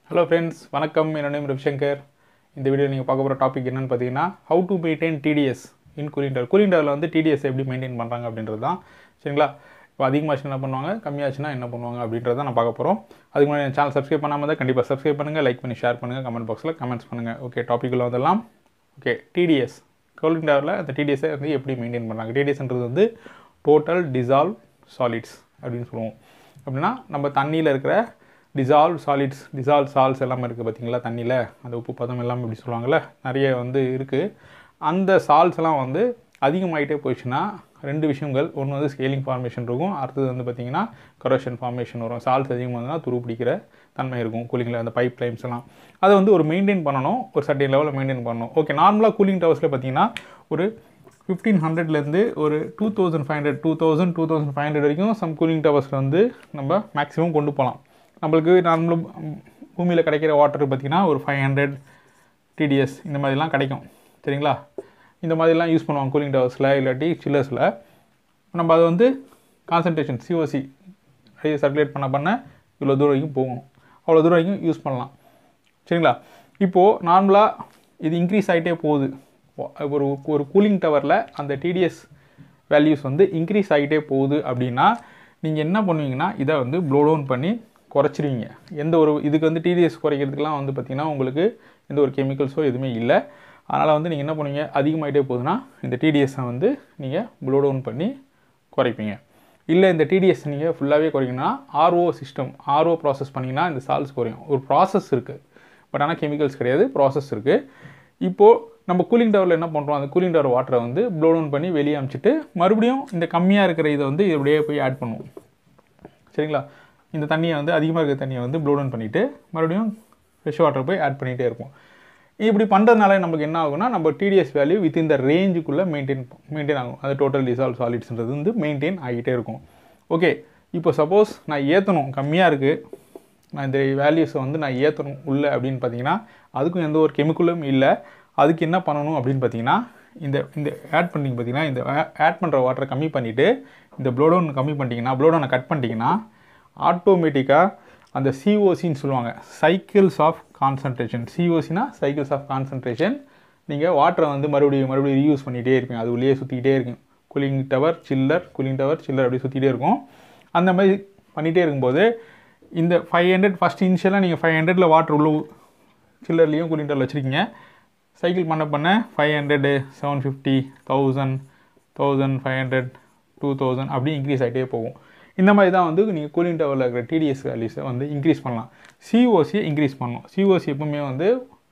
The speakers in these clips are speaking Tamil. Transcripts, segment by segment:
ஹலோ ஃப்ரெண்ட்ஸ் வணக்கம் என்னோட நேம் ரவிசங்கர் இந்த வீடியோ நீங்கள் பார்க்க போகிற டாபிக் என்னன்னு பார்த்தீங்கன்னா how to maintain TDS in கூலிண்டர் கூலிண்டரில் வந்து டிடிஎஸ் எப்படி மெயின்டைன் பண்ணுறாங்க அப்படின்றது தான் சரிங்களா இப்போ அதிகமாச்சு என்ன பண்ணுவாங்க கம்மியாச்சுன்னா என்ன பண்ணுவாங்க அப்படின்றத நான் பார்க்க போகிறோம் அதுக்கு முன்னாடி என் சேனல் சப்ஸ்கிரைப் பண்ணாமல் தான் கண்டிப்பாக சப்ஸ்கிரைப் பண்ணுங்கள் லைக் பண்ணி ஷேர் பண்ணுங்கள் கமெண்ட் பாக்ஸில் கமெண்ட்ஸ் பண்ணுங்கள் ஓகே டாப்பிக்குள்ளே வந்துடலாம் ஓகே டிடிஎஸ் கூலிண்டரில் அந்த டிடிஎஸை வந்து எப்படி மெயின்டைன் பண்ணுறாங்க டிடிஎஸ்ன்றது வந்து டோட்டல் டிசால்வ் சாலிட்ஸ் அப்படின்னு சொல்லுவோம் அப்படின்னா நம்ம தண்ணியில் இருக்கிற டிசால்வ் சாலிட்ஸ் டிசால்வ் சால்ஸ் எல்லாமே இருக்குது பார்த்தீங்களா தண்ணியில் அந்த உப்பு பதம் எல்லாம் இப்படி சொல்லுவாங்கள்ல நிறைய வந்து இருக்குது அந்த சால்ஸ் எல்லாம் வந்து அதிகமாகிட்டே போயிடுச்சுன்னா ரெண்டு விஷயங்கள் ஒன்று வந்து ஸ்கேலிங் ஃபார்மேஷன் இருக்கும் அடுத்தது வந்து பார்த்திங்கன்னா கரோஷன் ஃபார்மேஷன் வரும் சால்ஸ் அதிகமாக இருந்ததுன்னா துரு பிடிக்கிற தன்மை இருக்கும் கூலிங்கில் அந்த பைப் லைன்ஸ் எல்லாம் அதை வந்து ஒரு மெயின்டைன் பண்ணணும் ஒரு சர்டன் லெவலில் மெயின்டைன் பண்ணணும் ஓகே நார்மலாக கூலிங் டவர்ஸில் பார்த்தீங்கன்னா ஒரு ஃபிஃப்டீன் ஹண்ட்ரட்லேருந்து ஒரு two thousand five hundred two thousand two thousand five hundred வரைக்கும் சம் கூலிங் டவர்ஸில் வந்து நம்ம மேக்ஸிமம் கொண்டு போகலாம் நம்மளுக்கு நார்மலும் பூமியில் கிடைக்கிற வாட்டர் பார்த்திங்கன்னா ஒரு ஃபைவ் ஹண்ட்ரட் டிடிஎஸ் இந்த மாதிரிலாம் கிடைக்கும் சரிங்களா இந்த மாதிரிலாம் யூஸ் பண்ணுவாங்க கூலிங் டவர்ஸில் இல்லாட்டி சில்லர்ஸில் நம்ம அதை வந்து கான்சன்ட்ரேஷன் சிஓசி சர்க்குலேட் பண்ண பண்ண இவ்வளோ தூரம் வரைக்கும் போகும் அவ்வளோ தூரம் வரைக்கும் யூஸ் பண்ணலாம் சரிங்களா இப்போது நார்மலாக இது இன்க்ரீஸ் ஆகிட்டே போகுது ஒரு ஒரு கூலிங் டவரில் அந்த டிடிஎஸ் வேல்யூஸ் வந்து இன்க்ரீஸ் ஆகிட்டே போகுது அப்படின்னா நீங்கள் என்ன பண்ணுவீங்கன்னா இதை வந்து ப்ளோ டவுன் பண்ணி குறைச்சிருவீங்க எந்த ஒரு இதுக்கு வந்து டிடிஎஸ் குறைக்கிறதுக்கெலாம் வந்து பார்த்திங்கன்னா உங்களுக்கு எந்த ஒரு கெமிக்கல்ஸோ எதுவுமே இல்லை அதனால் வந்து நீங்கள் என்ன பண்ணுவீங்க அதிகமாகிட்டே போகுதுன்னா இந்த டிடிஎஸ்ஸை வந்து நீங்கள் ப்ளோ டவுன் பண்ணி குறைப்பீங்க இல்லை இந்த டிடிஎஸ் நீங்கள் ஃபுல்லாகவே குறைக்கணும்னா ஆர்ஓ சிஸ்டம் ஆர்ஓ ப்ராசஸ் பண்ணிங்கன்னா இந்த சால்ஸ் குறையும் ஒரு ப்ராசஸ் இருக்குது பட் ஆனால் கெமிக்கல்ஸ் கிடையாது ப்ராசஸ் இருக்குது இப்போது நம்ம கூலிங் டவரில் என்ன பண்ணுறோம் அந்த கூலிங் டவர் வாட்டரை வந்து ப்ளோ டவுன் பண்ணி வெளியே அமிச்சிட்டு மறுபடியும் இந்த கம்மியாக இருக்கிற இதை வந்து இப்படியே போய் ஆட் பண்ணுவோம் சரிங்களா இந்த தண்ணியை வந்து அதிகமாக இருக்கிற தண்ணியை வந்து ப்ளோ டவுன் பண்ணிவிட்டு மறுபடியும் ஃப்ரெஷ் வாட்டர் போய் ஆட் பண்ணிகிட்டே இருப்போம் இப்படி பண்ணுறதுனால நமக்கு என்ன ஆகும்னா நம்ம டிடிஎஸ் வேல்யூ வித் இந்த ரேஞ்சுக்குள்ளே மெயின்டைன் மெயின்டைன் ஆகும் அது டோட்டல் டிசால்வ் சாலிட்ஸ்ன்றது வந்து மெயின்டைன் ஆகிட்டே இருக்கும் ஓகே இப்போ சப்போஸ் நான் ஏற்றணும் கம்மியாக இருக்குது நான் இந்த வேல்யூஸை வந்து நான் ஏற்றணும் உள்ளே அப்படின்னு பார்த்தீங்கன்னா அதுக்கும் எந்த ஒரு கெமிக்கலும் இல்லை அதுக்கு என்ன பண்ணணும் அப்படின்னு பார்த்தீங்கன்னா இந்த இந்த ஆட் பண்ணிங்க பார்த்தீங்கன்னா இந்த ஆட் பண்ணுற வாட்டரை கம்மி பண்ணிவிட்டு இந்த ப்ளோடவுன் கம்மி பண்ணிட்டீங்கன்னா ப்ளோடவுனை கட் பண்ணிட்டீங்கன்னா ஆட்டோமேட்டிக்காக அந்த சிஓசின்னு சொல்லுவாங்க சைக்கிள்ஸ் ஆஃப் கான்சன்ட்ரேஷன் சிஓசினா சைக்கிள்ஸ் ஆஃப் கான்சன்ட்ரேஷன் நீங்கள் வாட்டரை வந்து மறுபடியும் மறுபடியும் ரீயூஸ் பண்ணிகிட்டே இருப்பீங்க அது உள்ளே சுற்றிக்கிட்டே இருக்கும் cooling tower chiller cooling tower chiller அப்படி சுற்றிட்டே இருக்கும் அந்த மாதிரி பண்ணிகிட்டே இருக்கும்போது இந்த ஃபைவ் ஹண்ட்ரட் ஃபஸ்ட் இனிஷியலாக நீங்கள் ஃபைவ் ஹண்ட்ரடில் வாட்டர் உள்ள சில்லர்லேயும் கூலிங் டவரில் வச்சுருக்கீங்க சைக்கிள் பண்ண பண்ண five hundred seven fifty thousand thousand five hundred two thousand அப்படி இன்க்ரீஸ் ஆகிட்டே போகும் இந்த மாதிரி தான் வந்து நீங்கள் கூலிங் டவரில் இருக்கிற டிடிஎஸ் வேல்யூஸை வந்து இன்க்ரீஸ் பண்ணலாம் சிஓசியை இன்க்ரீஸ் பண்ணணும் சிஓசி எப்பவுமே வந்து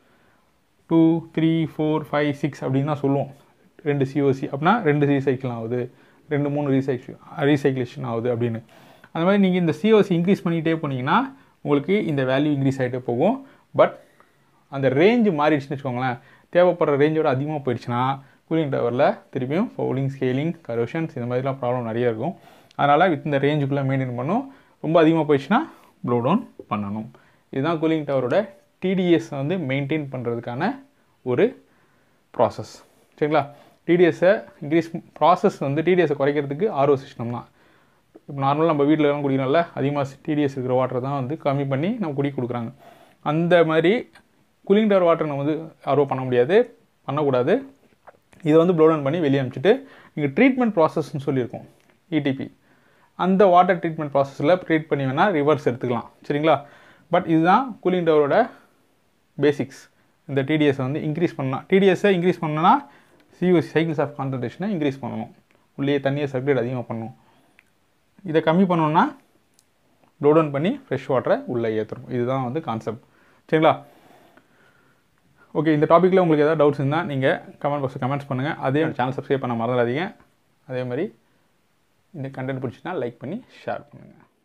two three four five six அப்படின்னு தான் சொல்லுவோம் ரெண்டு சிஓசி அப்படின்னா ரெண்டு ரீசைக்கிள் ஆகுது ரெண்டு மூணு ரீசைக்கிள் ரீசைக்கிளேஷன் ஆகுது அப்படின்னு அந்த மாதிரி நீங்கள் இந்த சிஓசி இன்க்ரீஸ் பண்ணிகிட்டே போனீங்கன்னா உங்களுக்கு இந்த வேல்யூ இன்க்ரீஸ் ஆகிட்டே போகும் பட் அந்த ரேஞ்சு மாறிடுச்சுன்னு வச்சுக்கோங்களேன் தேவைப்படுற ரேஞ்சோட அதிகமாக போயிடுச்சுன்னா கூலிங் டவரில் திருப்பியும் ஃபவுலிங் ஸ்கேலிங் கரோஷன்ஸ் இந்த மாதிரிலாம் ப்ராப்ளம் நிறைய இருக்கும் அதனால் வித் இந்த ரேஞ்சுக்குள்ளே மெயின்டைன் பண்ணும் ரொம்ப அதிகமாக போயிடுச்சுன்னா ப்ளோ டவுன் பண்ணணும் இதுதான் கூலிங் டவரோட டிடிஎஸ் வந்து மெயின்டைன் பண்ணுறதுக்கான ஒரு ப்ராசஸ் சரிங்களா டிடிஎஸை இன்க்ரீஸ் ப்ராசஸ் வந்து டிடிஎஸை குறைக்கிறதுக்கு ஆர்ஓ சிஸ்டம் தான் இப்போ நார்மலாக நம்ம வீட்டில் எல்லாம் குடிக்கிறோம்ல அதிகமாக டிடிஎஸ் இருக்கிற வாட்டர் தான் வந்து கம்மி பண்ணி நம்ம குடி கொடுக்குறாங்க அந்த மாதிரி கூலிங் டவர் வாட்டர் நம்ம வந்து ஆர்ஓ பண்ண முடியாது பண்ணக்கூடாது இதை வந்து ப்ளோ டவுன் பண்ணி வெளியே அனுப்பிச்சிட்டு நீங்கள் ட்ரீட்மெண்ட் ப்ராசஸ்ன்னு சொல்லியிருக்கோம் இடிபி அந்த வாட்டர் ட்ரீட்மெண்ட் ப்ராசஸில் ட்ரீட் பண்ணி வேணால் ரிவர்ஸ் எடுத்துக்கலாம் சரிங்களா பட் இதுதான் கூலிங் டவரோட பேசிக்ஸ் இந்த டிடிஎஸை வந்து இன்க்ரீஸ் பண்ணலாம் டிடிஎஸை இன்க்ரீஸ் பண்ணனா சிஓசி சைக்கிள்ஸ் ஆஃப் கான்சன்ட்ரேஷனை இன்க்ரீஸ் பண்ணணும் உள்ளே தண்ணியை சர்க்குலேட் அதிகமாக பண்ணணும் இதை கம்மி பண்ணணுன்னா ப்ளோ டவுன் பண்ணி ஃப்ரெஷ் வாட்டரை உள்ளே ஏற்றுறோம் இதுதான் வந்து கான்செப்ட் சரிங்களா ஓகே இந்த டாப்பிக்கில் உங்களுக்கு ஏதாவது டவுட்ஸ் இருந்தால் நீங்கள் கமெண்ட் பாக்ஸில் கமெண்ட்ஸ் பண்ணுங்கள் அதே சேனல் சப்ஸ்கிரைப் பண்ண மறந்துடாதீங்க அதே மாதிரி இந்த கண்டென்ட் பிடிச்சின்னா லைக் பண்ணி ஷேர் பண்ணுங்கள்